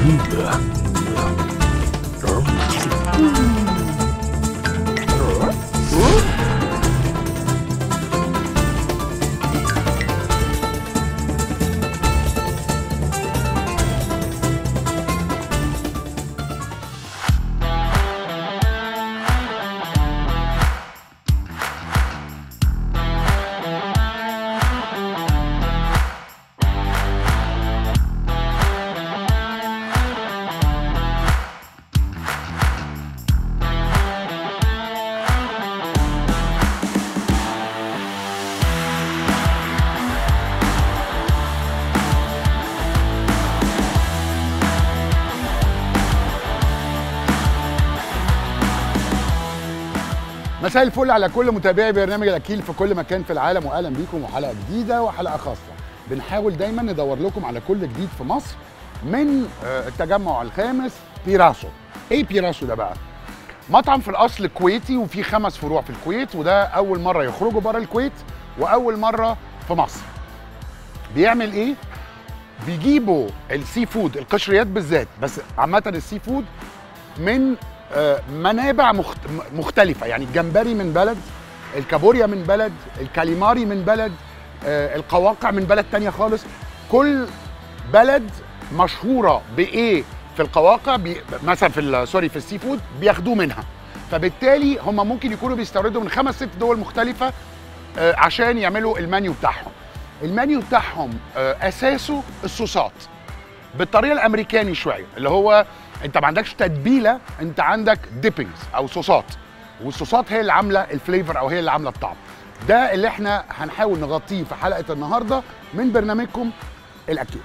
مساء الفل على كل متابعي برنامج الاكيل في كل مكان في العالم واهلا بيكم وحلقه جديده وحلقه خاصه بنحاول دايما ندور لكم على كل جديد في مصر من آه، التجمع الخامس بيراسو ايه بيراسو ده بقى مطعم في الاصل كويتي وفي خمس فروع في الكويت وده اول مره يخرجوا بره الكويت واول مره في مصر بيعمل ايه بيجيبوا السي فود القشريات بالذات بس عامه السي فود من آه، منابع مخت... م- مختلفة يعني الجمبري من بلد الكابوريا من بلد الكاليماري من بلد آه، القواقع من بلد تانية خالص كل بلد مشهورة بإيه في القواقع بي... مثلا في ال- سوري في السي فود بياخدوه منها فبالتالي هم ممكن يكونوا بيستوردوا من خمس ست دول مختلفة آه، عشان يعملوا المنيو بتاعهم المنيو بتاعهم آه، أساسه الصوصات بالطريقه الامريكاني شويه اللي هو انت ما عندكش تتبيله انت عندك ديبنجز او صوصات والصوصات هي اللي عامله الفليفر او هي اللي عامله الطعم ده اللي احنا هنحاول نغطيه في حلقه النهارده من برنامجكم الاكيد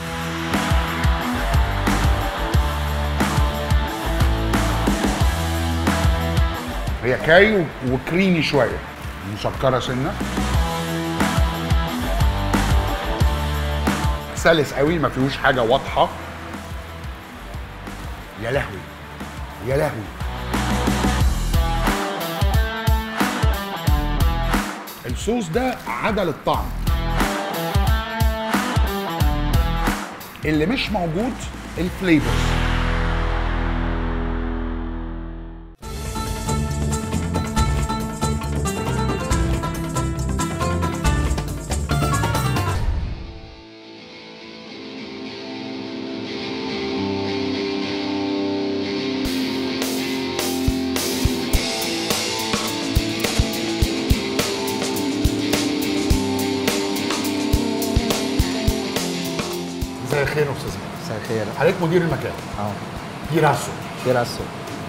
هي كاي وكريمي شويه مسكره سنه سلس قوي ما فيهوش حاجه واضحه يا لهوي يا لهوي الصوص ده عدل الطعم اللي مش موجود الفليفرز زي الخير يا استاذ ماهر. مساء الخير حضرتك مدير المكان اه بيراسو بيراسو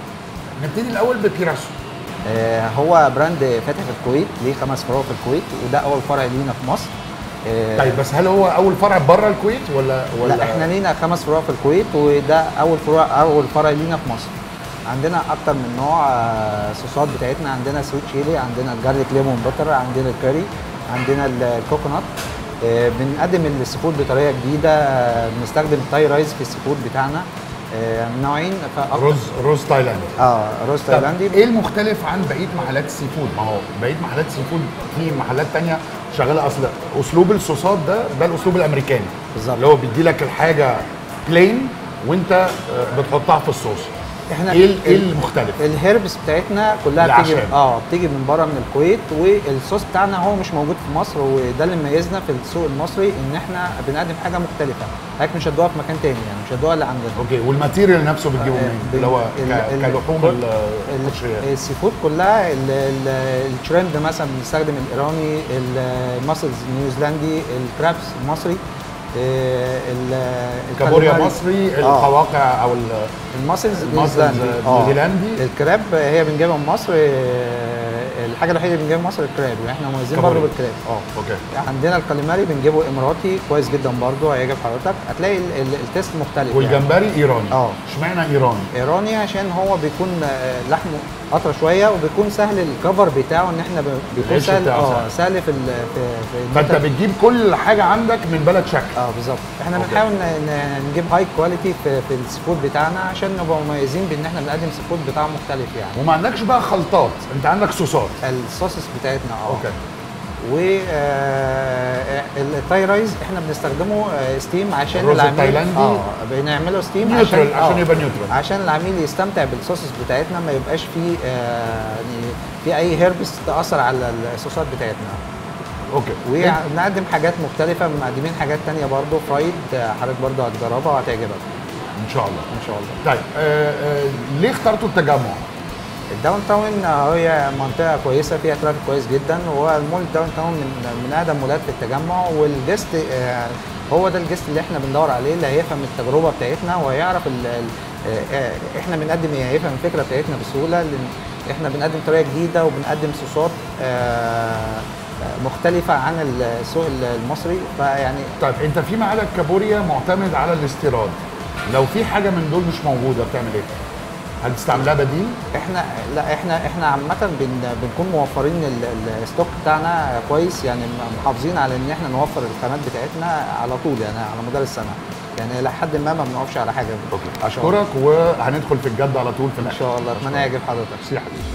نبتدي الاول ببيراسو آه هو براند فاتح في الكويت ليه خمس فروع في الكويت وده اول فرع لينا في مصر آه طيب بس هل هو اول فرع بره الكويت ولا ولا لا احنا لينا خمس فروع في الكويت وده اول فروع اول فرع لينا في مصر عندنا اكتر من نوع آه، صوصات بتاعتنا عندنا سويت شيلي عندنا الجارليك ليمون بتر عندنا الكاري عندنا ال- الكوكونات آه، بنقدم السيفود بطريقه جديده آه، بنستخدم تاي رايز في السيفود بتاعنا آه، نوعين فأكتر- رز رز تايلاندي اه رز طب تايلاندي ايه المختلف عن بقيه محلات السي فود؟ ما هو بقيه محلات السي فود في محلات تانية شغاله اصل اسلوب الصوصات ده ده الاسلوب الامريكاني بالظبط. اللي هو بيدي لك الحاجه بلين وانت آه، بتحطها في الصوص احنا ايه ال- ايه ال- المختلف؟ الهيربس بتاعتنا كلها بتيجي الأعشاب. اه بتيجي من بره من الكويت والصوص بتاعنا هو مش موجود في مصر وده اللي ميزنا في السوق المصري ان احنا بنقدم حاجه مختلفه حضرتك مش هتدوها في مكان تاني يعني مش هتدوها اللي عندنا اوكي والماتيريال نفسه بتجيبه آه، منين؟ بال- اللي هو ال- ك- ال- كلحوم كل- ال- القشريات السي فود كلها ال- ال- الشريمب مثلا بنستخدم الايراني الماسلز النيوزيلندي الكرابس المصري آه، ال- كابوريا الكاليماري. مصري آه. القواقع او ال- الماسلز الماسلز نيوزيلندي آه. نيوزيلندي. الكراب هي بنجيبها من مصر آه، الحاجه الوحيده اللي بنجيبها من مصر الكراب احنا مميزين برضه كابوريا. بالكراب اه اوكي عندنا الكاليماري بنجيبه اماراتي كويس جدا برضه هيعجب حضرتك هتلاقي ال- ال- التيست مختلف يعني. والجمبري ايراني اه. اشمعنى ايراني؟ ايراني عشان هو بيكون آه، لحمه اطرى شويه وبيكون سهل الكفر بتاعه ان احنا ب- بيكون العيش سهل بتاعه اه سهل. سهل في ال- في, في إن فانت أنت- بتجيب كل حاجه عندك من بلد شكل اه بالظبط احنا أوكي. بنحاول ن- ن- نجيب هاي كواليتي في, في السي فود بتاعنا عشان نبقى مميزين بان احنا بنقدم سي فود بطعم مختلف يعني وما عندكش بقى خلطات انت عندك صوصات الصوصز بتاعتنا اه اوكي والتاي رايز احنا بنستخدمه آه، ستيم عشان الرز العميل التايلاندي اه بنعمله ستيم نيوترال عشان آه، يبقى نيوترال. عشان العميل يستمتع بالصوصز بتاعتنا ما يبقاش فيه آه، يعني في اي هيربس تاثر على الصوصات بتاعتنا اوكي وبنقدم حاجات مختلفه مقدمين حاجات تانية برضو فرايد آه، حضرتك برضو هتجربها وهتعجبك ان شاء الله ان شاء الله طيب آه آه ليه اخترتوا التجمع؟ الداون تاون آه، هي منطقه كويسه فيها ترافيك كويس جدا وهو المول الداون تاون من من اقدم مولات في التجمع والجست آه، هو ده الجست اللي احنا بندور عليه اللي هيفهم التجربه بتاعتنا وهيعرف ال ال آه، آه، احنا بنقدم ايه هيفهم الفكره بتاعتنا بسهوله لان احنا بنقدم طريقه جديده وبنقدم صوصات آه، مختلفه عن السوق المصري فيعني طيب انت في معالج كابوريا معتمد على الاستيراد لو في حاجه من دول مش موجوده بتعمل ايه؟ هل تستعملها بديل؟ احنا لا احنا احنا عامه بن بنكون موفرين ال- ال- الستوك بتاعنا كويس يعني محافظين على ان احنا نوفر الخامات بتاعتنا على طول يعني على مدار السنه يعني لحد ما ما بنقفش على حاجه اوكي اشكرك وهندخل في الجد على طول في ان الاخر شاء الله اتمنى يعجب حضرتك ميرسي يا حبيبي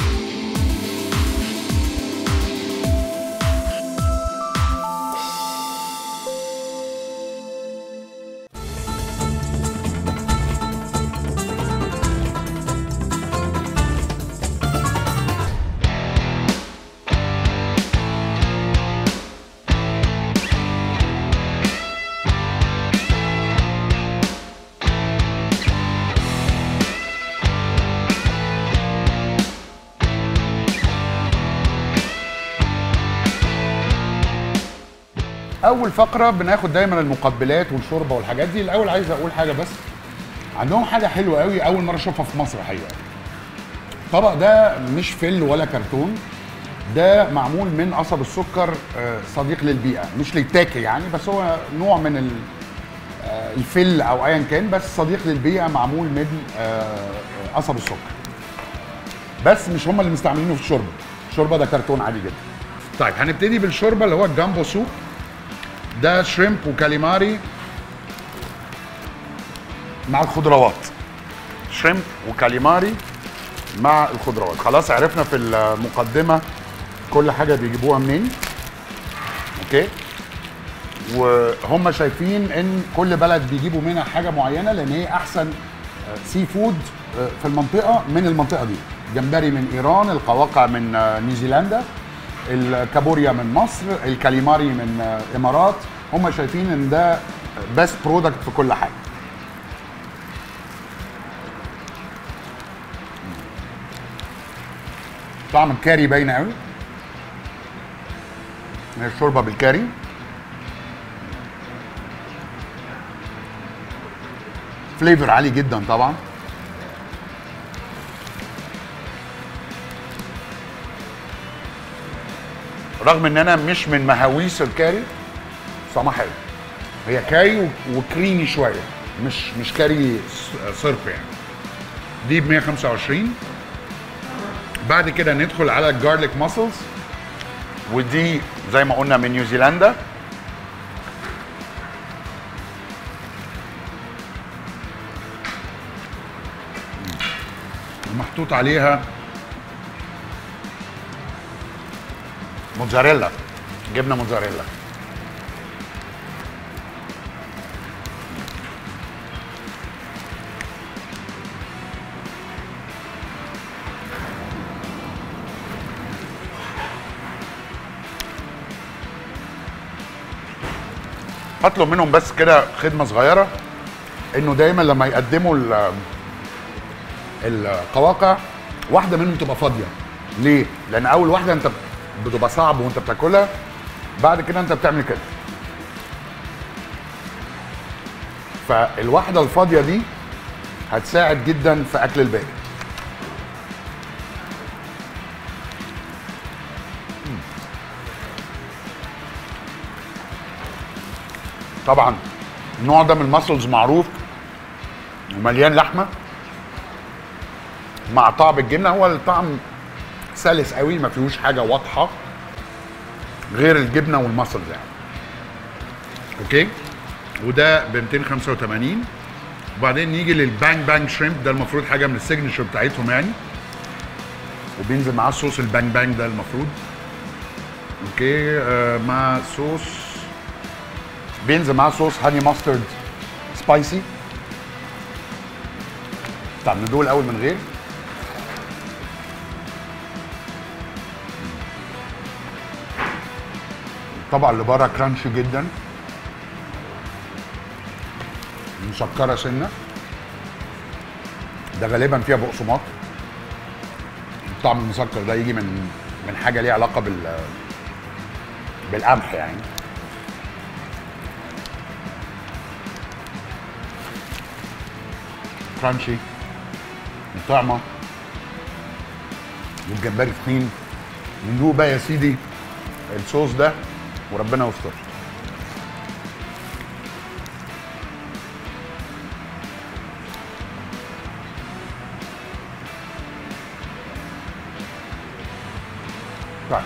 اول فقره بناخد دايما المقبلات والشوربه والحاجات دي الاول عايز اقول حاجه بس عندهم حاجه حلوه قوي اول مره اشوفها في مصر حقيقه الطبق ده مش فل ولا كرتون ده معمول من قصب السكر آه، صديق للبيئه مش للتاكل يعني بس هو نوع من ال- آه، الفل او ايا كان بس صديق للبيئه معمول من آه، قصب السكر بس مش هم اللي مستعملينه في الشوربه الشوربه ده كرتون عادي جدا طيب هنبتدي بالشوربه اللي هو الجامبو سوب ده شريمب وكاليماري مع الخضروات شريمب وكاليماري مع الخضروات خلاص عرفنا في المقدمه كل حاجه بيجيبوها منين اوكي وهم شايفين ان كل بلد بيجيبوا منها حاجه معينه لان هي احسن آه، سي فود آه، في المنطقه من المنطقه دي جمبري من ايران القواقع من آه، نيوزيلندا الكابوريا من مصر الكاليماري من آه، امارات هم شايفين ان ده بيست برودكت في كل حاجه طعم الكاري باين قوي هي الشوربه بالكاري فليفر عالي جدا طبعا رغم ان انا مش من مهاويس الكاري طعمها حلو هي كاري و- وكريمي شويه مش مش كاري ص- صرف يعني دي ب 125 بعد كده ندخل على الجارليك ماسلز ودي زي ما قلنا من نيوزيلندا محطوط عليها موتزاريلا جبنه موتزاريلا هطلب منهم بس كده خدمه صغيره انه دايما لما يقدموا ال- القواقع واحده منهم تبقى فاضيه ليه لان اول واحده انت بتبقى صعب وانت بتاكلها بعد كده انت بتعمل كده فالواحده الفاضيه دي هتساعد جدا في اكل الباقي طبعا النوع ده من الماسلز معروف ومليان لحمه مع طعم الجبنه هو الطعم سلس قوي ما فيهوش حاجه واضحه غير الجبنه والماسلز يعني اوكي وده ب 285 وبعدين نيجي للبانج بانج شريمب ده المفروض حاجه من السيجنتشر بتاعتهم يعني وبينزل معاه صوص البانج بانج ده المفروض اوكي آه مع صوص بينزل معاه صوص هاني ماسترد سبايسي طب ندوق الاول من غير الطبقه اللي بره كرانشي جدا مسكره سنه ده غالبا فيها بقسماط الطعم المسكر ده يجي من من حاجه ليها علاقه بال بالقمح يعني كرانشي طعمه والجمبري تخين ندوق بقى يا سيدي الصوص ده وربنا يستر طيب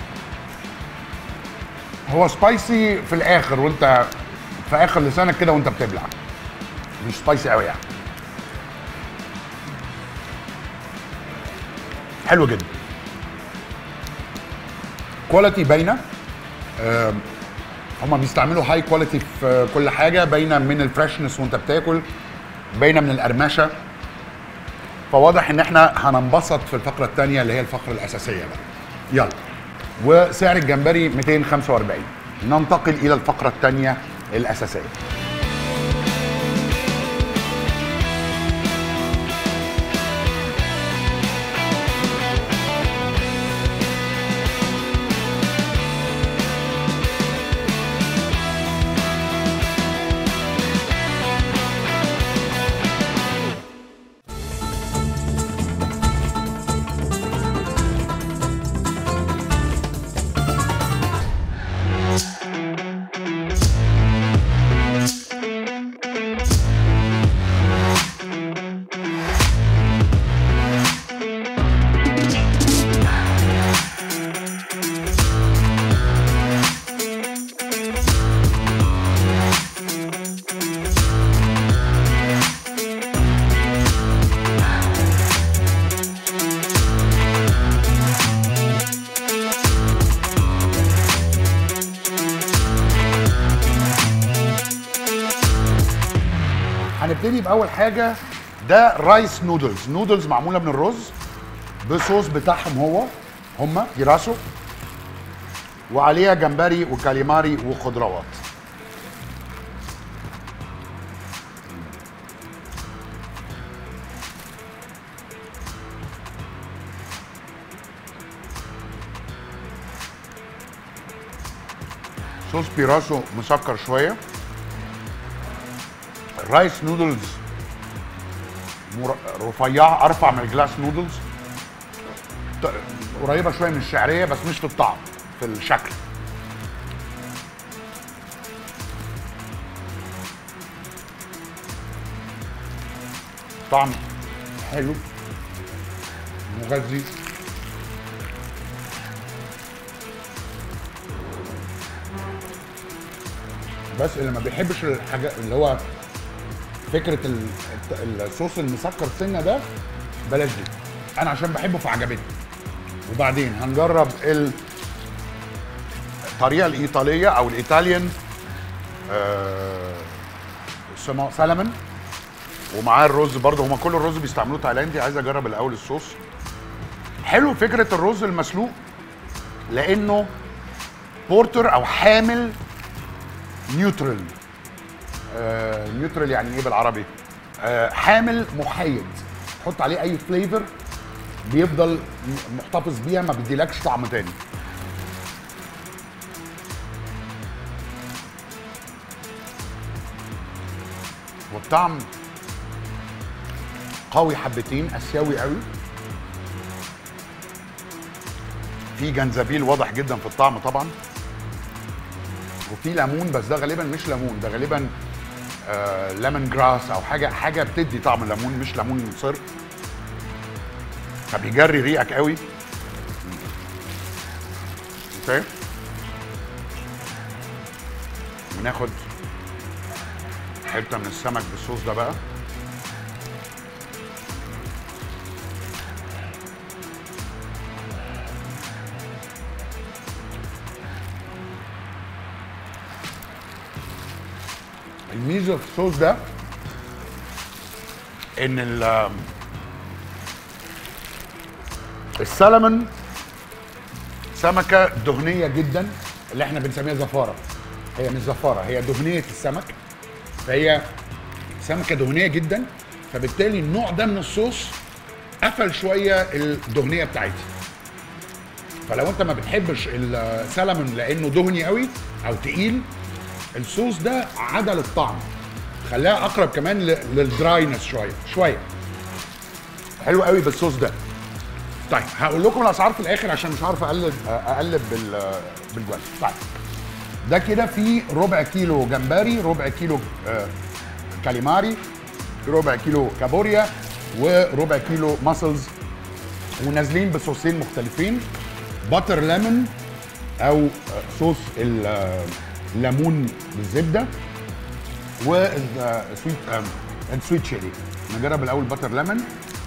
هو سبايسي في الاخر وانت في اخر لسانك كده وانت بتبلع مش سبايسي قوي يعني حلو جدا كواليتي باينه آم، هما بيستعملوا هاي كواليتي في كل حاجه باينه من الفريشنس وانت بتاكل باينه من القرمشه فواضح ان احنا هننبسط في الفقره الثانيه اللي هي الفقره الاساسيه بقى يلا وسعر الجمبري 245 ننتقل الى الفقره الثانيه الاساسيه هنبتدي باول حاجه ده رايس نودلز نودلز معموله من الرز بصوص بتاعهم هو هما جيراسو وعليها جمبري وكاليماري وخضروات صوص بيراسو مسكر شويه الرايس نودلز مر- رفيعه ارفع من الجلاس نودلز ت- قريبه شويه من الشعريه بس مش في الطعم في الشكل طعم حلو مغذي بس اللي ما بيحبش الحاجه اللي هو فكره ال- الت- الصوص المسكر سنه ده بلاش دي انا عشان بحبه فعجبتني وبعدين هنجرب ال- الطريقه الايطاليه او الايطاليان آه اسمه سلمون ومعاه الرز برضه هما كل الرز بيستعملوه تايلاندي عايز اجرب الاول الصوص حلو فكره الرز المسلوق لانه بورتر او حامل نيوترال آه نيوترال يعني ايه بالعربي آه حامل محايد تحط عليه اي فليفر بيفضل م- محتفظ بيها ما بيديلكش طعم تاني والطعم قوي حبتين اسيوي قوي في جنزبيل واضح جدا في الطعم طبعا وفي ليمون بس ده غالبا مش ليمون ده غالبا آه ليمون جراس او حاجه حاجه بتدي طعم الليمون مش ليمون صرف فبيجري ريقك قوي اوكي وناخد حته من السمك بالصوص ده بقى الميزه في الصوص ده ان ال السلمون سمكه دهنيه جدا اللي احنا بنسميها زفاره هي مش زفاره هي دهنيه السمك فهي سمكه دهنيه جدا فبالتالي النوع ده من الصوص قفل شويه الدهنيه بتاعتي فلو انت ما بتحبش السلمون لانه دهني قوي او تقيل الصوص ده عدل الطعم خلاها اقرب كمان ل- للدراينس شويه شويه حلو قوي بالصوص ده طيب هقول لكم الاسعار في الاخر عشان مش عارف اقلب اقلب بال بالجوال طيب ده كده في ربع كيلو جمبري ربع كيلو آه، كاليماري ربع كيلو كابوريا وربع كيلو ماسلز ونازلين بصوصين مختلفين باتر ليمون او آه، صوص ال- آه، الليمون بالزبده والسويت السويت شيلي نجرب الاول باتر ليمون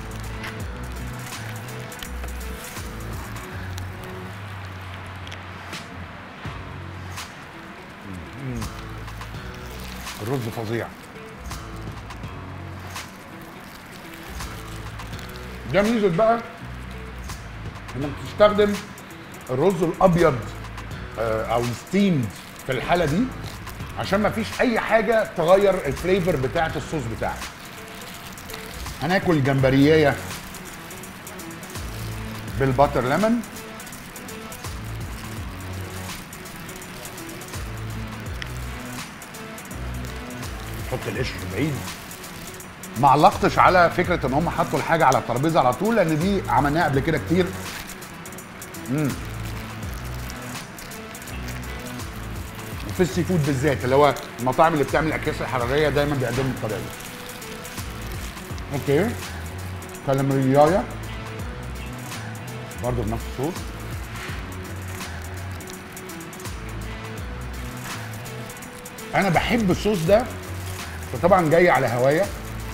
الرز فظيع ده ميزه بقى انك تستخدم الرز الابيض آه، او الستيمد في الحاله دي عشان ما فيش اي حاجه تغير الفليفر بتاعه الصوص بتاعك هناكل جمبريايه بالباتر ليمون حط القشر بعيد ما علقتش على فكره ان هم حطوا الحاجه على الترابيزه على طول لان دي عملناها قبل كده كتير امم وفي السي فود بالذات اللي هو المطاعم اللي بتعمل الاكياس الحراريه دايما بيقدموا الطريقه دي اوكي كالامريايه برضه بنفس الصوص انا بحب الصوص ده فطبعا جاي على هوايه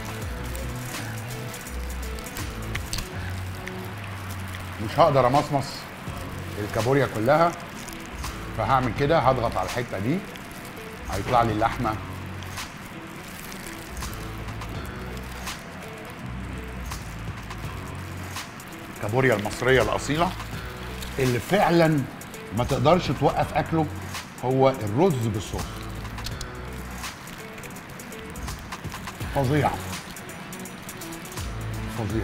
مش هقدر امصمص الكابوريا كلها فهعمل كده هضغط على الحته دي هيطلع لي اللحمه الكابوريا المصريه الاصيله اللي فعلا ما تقدرش توقف اكله هو الرز بالصوص فظيع فظيع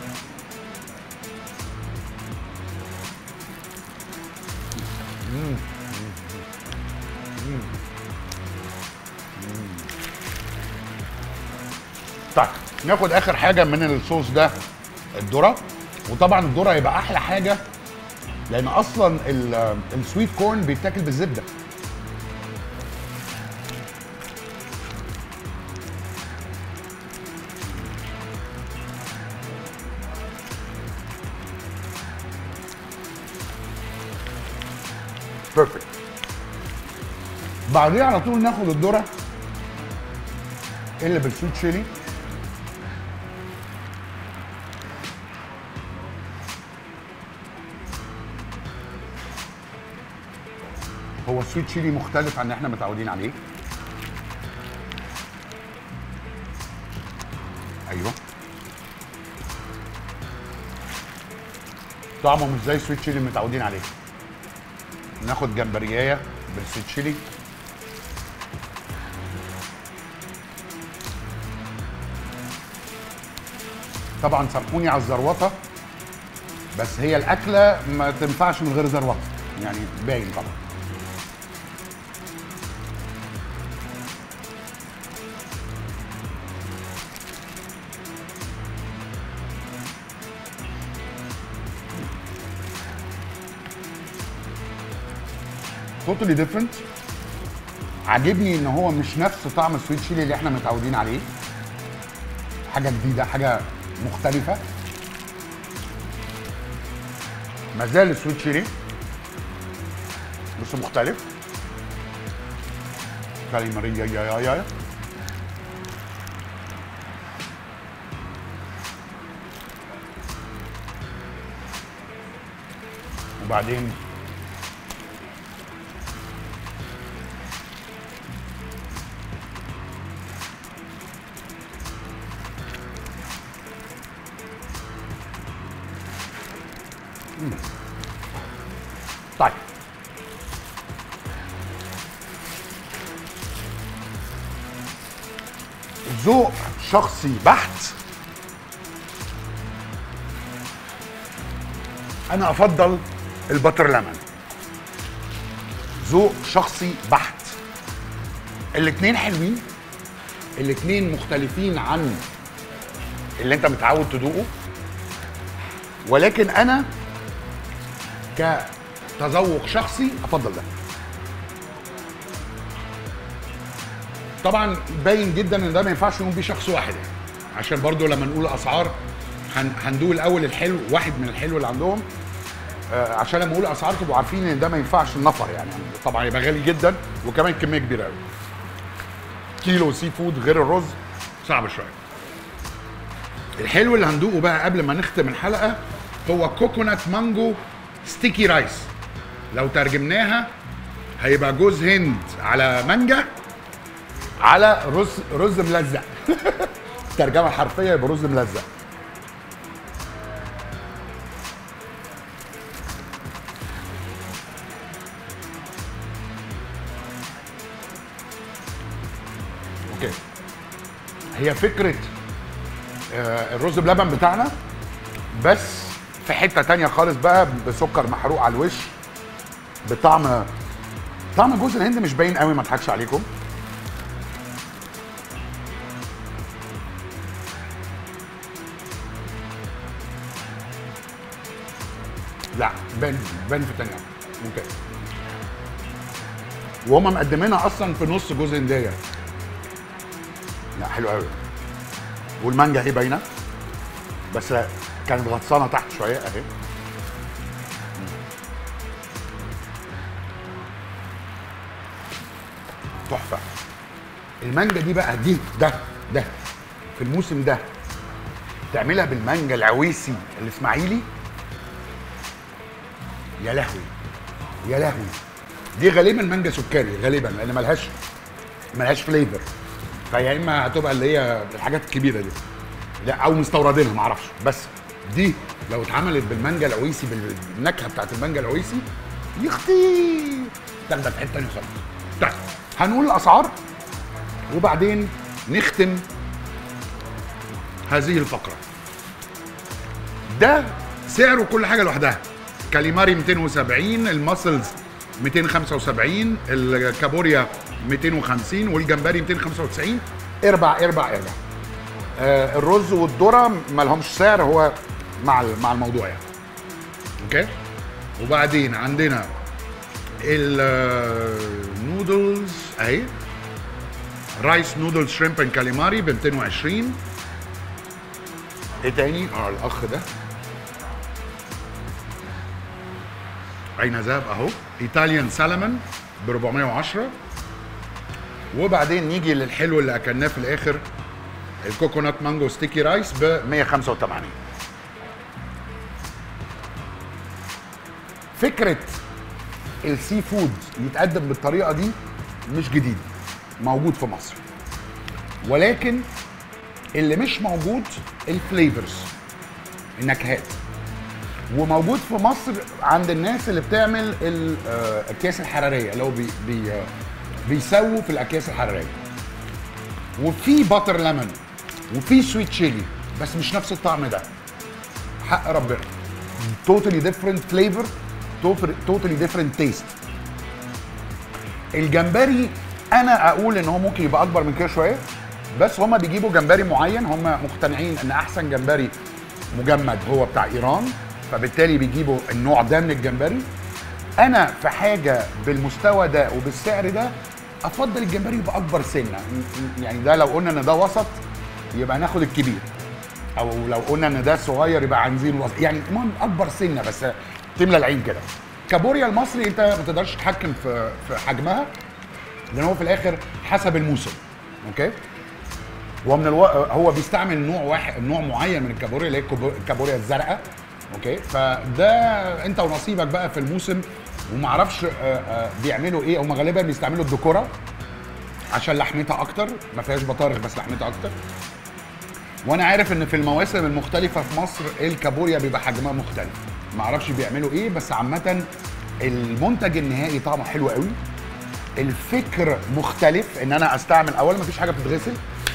طيب ناخد اخر حاجه من الصوص ده الذره وطبعا الذره هيبقى احلى حاجه لان اصلا ال- السويت كورن بيتاكل بالزبده بيرفكت بعديها على طول ناخد الذره اللي بالسويت شيلي هو السويت شيلي مختلف عن اللي احنا متعودين عليه ايوه طعمه مش زي السويت شيلي اللي متعودين عليه ناخد جمبريايه بالسويت شيلي طبعا سامحوني على الزروطه بس هي الاكله ما تنفعش من غير زروطه يعني باين طبعا توتالي ديفرنت عاجبني ان هو مش نفس طعم السويت شيلي اللي احنا متعودين عليه حاجه جديده حاجه مختلفه ما زال السويت شيلي بس مختلف كالي ماريا يا يا يا وبعدين ذوق شخصي بحت انا افضل البتر ليمون ذوق شخصي بحت الاتنين حلوين الاتنين مختلفين عن اللي انت متعود تدوقه ولكن انا كتذوق شخصي افضل ده طبعا باين جدا ان ده ما ينفعش يقوم بيه شخص واحد يعني عشان برضو لما نقول اسعار هن- هندوق الاول الحلو واحد من الحلو اللي عندهم آه، عشان لما اقول اسعار تبقوا عارفين ان ده ما ينفعش النفر يعني طبعا يبقى غالي جدا وكمان كميه كبيره قوي كيلو سي فود غير الرز صعب شويه الحلو اللي هندوقه بقى قبل ما نختم الحلقه هو كوكونات مانجو ستيكي رايس لو ترجمناها هيبقى جوز هند على مانجا على رز رز ملزق الترجمه الحرفيه يبقى رز ملزق اوكي هي فكره آه، الرز بلبن بتاعنا بس في حته تانية خالص بقى بسكر محروق على الوش بطعم طعم جوز الهند مش باين قوي ما اضحكش عليكم لا بان بان في تانية اوكي وهم مقدمينها اصلا في نص جوز هنديه لا حلو قوي والمانجا اهي باينه بس كانت غطسانه تحت شويه اهي تحفه المانجا دي بقى دي ده ده في الموسم ده تعملها بالمانجا العويسي الاسماعيلي يا لهوي يا لهوي دي غالبا مانجا سكري غالبا لان ملهاش ملهاش فليفر فيا اما هتبقى اللي هي الحاجات الكبيره دي لا او مستوردينها معرفش بس دي لو اتعملت بالمانجا العويسي بالنكهه بتاعت المانجا العويسي يختي تاخدها في حته ثانيه خالص طيب هنقول الاسعار وبعدين نختم هذه الفقره ده سعره كل حاجه لوحدها كاليماري 270 الماسلز 275 الكابوريا 250 والجمبري 295 اربع اربع اربع آه الرز والذره ما لهمش سعر هو مع ال- مع الموضوع يعني اوكي وبعدين عندنا النودلز اهي رايس نودل شريمب اند كاليماري ب 220 ايه تاني؟ اه الاخ ده عين ذهب اهو ايطاليان سالمون ب 410 وبعدين نيجي للحلو اللي اكلناه في الاخر الكوكونات مانجو ستيكي رايس ب 185 فكره السي فود يتقدم بالطريقه دي مش جديد موجود في مصر ولكن اللي مش موجود الفليفرز النكهات وموجود في مصر عند الناس اللي بتعمل ال- آه، الاكياس الحراريه اللي هو بي بي آه، بيسووا في الاكياس الحراريه وفي باتر ليمون وفي سويت تشيلي بس مش نفس الطعم ده حق ربنا توتالي ديفرنت فليفر توتالي ديفرنت تيست الجمبري انا اقول ان هو ممكن يبقى اكبر من كده شويه بس هما بيجيبوا جمبري معين هما مقتنعين ان احسن جمبري مجمد هو بتاع ايران فبالتالي بيجيبوا النوع ده من الجمبري انا في حاجه بالمستوى ده وبالسعر ده افضل الجمبري يبقى اكبر سنه يعني ده لو قلنا ان ده وسط يبقى ناخد الكبير او لو قلنا ان ده صغير يبقى عايزين وسط يعني المهم اكبر سنه بس تملى العين كده كابوريا المصري انت ما تقدرش تتحكم في في حجمها لان هو في الاخر حسب الموسم اوكي هو من الو... هو بيستعمل نوع واحد نوع معين من الكابوريا اللي هي الكوبو- الكابوريا الزرقاء اوكي فده انت ونصيبك بقى في الموسم ومعرفش آه، آه، بيعملوا ايه هم غالبا بيستعملوا الديكورا عشان لحمتها اكتر ما فيهاش بطارخ بس لحمتها اكتر وانا عارف ان في المواسم المختلفه في مصر الكابوريا بيبقى حجمها مختلف ما اعرفش بيعملوا ايه بس عامه المنتج النهائي طعمه حلو قوي الفكر مختلف ان انا استعمل اولا ما فيش حاجه بتتغسل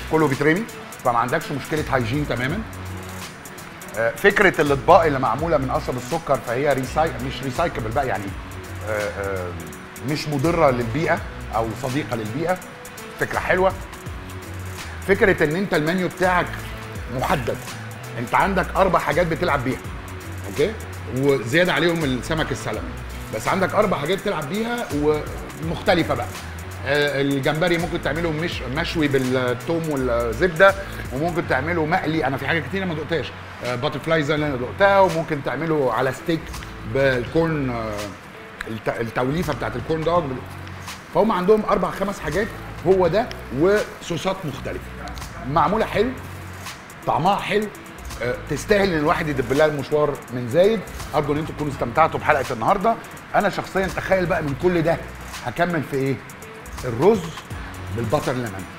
كله بيترمي فما عندكش مشكله هايجين تماما آه، فكره الاطباق اللي معموله من قصب السكر فهي ريساي مش ريسايكبل بقى يعني آه، آه، مش مضره للبيئه او صديقه للبيئه فكره حلوه فكره ان انت المنيو بتاعك محدد انت عندك اربع حاجات بتلعب بيها اوكي وزياده عليهم السمك السلمي بس عندك اربع حاجات تلعب بيها ومختلفه بقى آه، الجمبري ممكن تعمله مش مشوي بالثوم والزبده وممكن تعمله مقلي انا في حاجات كتير ما دقتهاش باتر فلاي زي اللي انا دقتها وممكن تعمله على ستيك بالكورن آه، الت- التوليفه بتاعت الكورن دوج فهم عندهم اربع خمس حاجات هو ده وصوصات مختلفه معموله حلو طعمها حلو آه، تستاهل ان الواحد يدب لها المشوار من زايد ارجو ان انتم تكونوا استمتعتوا بحلقه النهارده انا شخصيا تخيل بقى من كل ده هكمل في ايه الرز بالبطر ليمون